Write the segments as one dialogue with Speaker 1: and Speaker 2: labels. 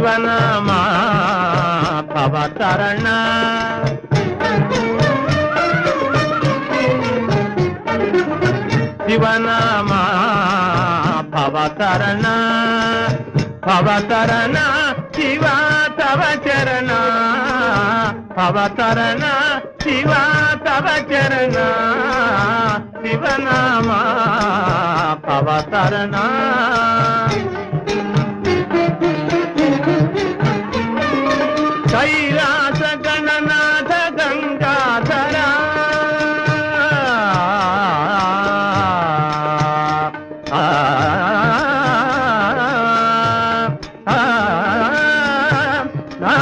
Speaker 1: శివనామా భవతరణ శివనామా భవతరణ భవతరణ శివ తవ చరణ భవతరణ శివ తవ చరణ శివనామా భవతరణ కైలాస గణనాథ గంగాధర ఆ, ఆ, ఆ,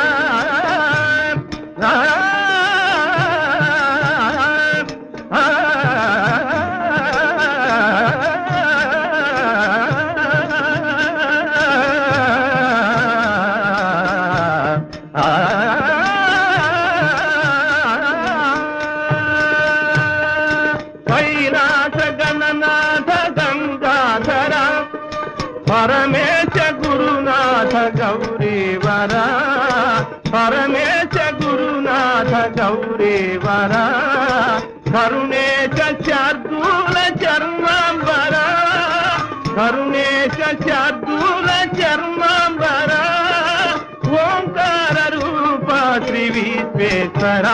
Speaker 1: కైలాస గణనాథ గంగాధర పరమేశ గురునాథ గౌరీవర పరమేశ గురునాథ గౌరీవర కరుణేశ శార్దూల చర్మాంబర కరుణేశ శార్దూల చర్మాంబర ఓంకార రూప శ్రీ విశ్వేశ్వర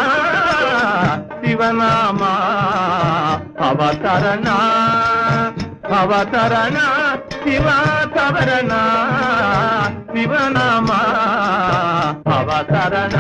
Speaker 1: శివనామా అవతరణ అవతరణ శివాతవరణ శివనామా అవతరణ